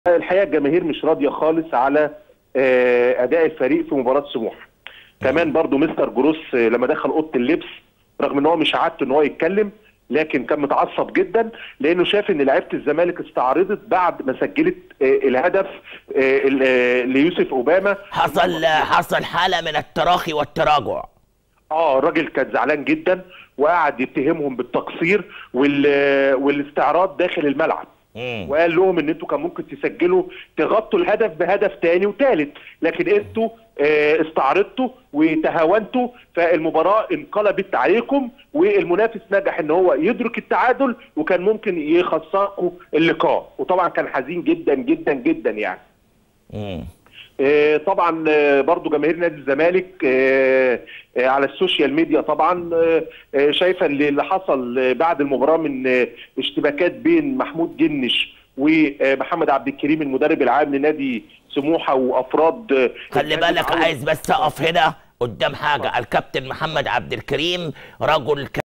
الحقيقه الجماهير مش راضيه خالص على آه، اداء الفريق في مباراه سموحه كمان برضو مستر جروس آه، لما دخل اوضه اللبس رغم ان هو مش عادته ان هو يتكلم لكن كان متعصب جدا لانه شاف ان لعيبه الزمالك استعرضت بعد ما سجلت آه، الهدف آه، ال- آه، ليوسف اوباما حصل حصل حاله من التراخي والتراجع اه الراجل كان زعلان جدا وقعد يتهمهم بالتقصير وال... والاستعراض داخل الملعب مم. وقال لهم ان انتوا كان ممكن تسجلوا تغطوا الهدف بهدف تاني وتالت لكن انتوا آه، استعرضتوا وتهاونتوا فالمباراه انقلبت عليكم والمنافس نجح ان هو يدرك التعادل وكان ممكن يخسركم اللقاء وطبعا كان حزين جدا جدا جدا يعني مم. آه، طبعا آه، برضو جماهير نادي الزمالك آه، آه، على السوشيال ميديا طبعا آه، آه، شايفه اللي اللي حصل آه، بعد المباراه من آه، اشتباكات بين محمود جنش ومحمد عبد الكريم المدرب العام لنادي سموحه وافراد آه، خلي الجهاز بالك العام. عايز بس اقف هنا قدام حاجه الكابتن محمد عبد الكريم رجل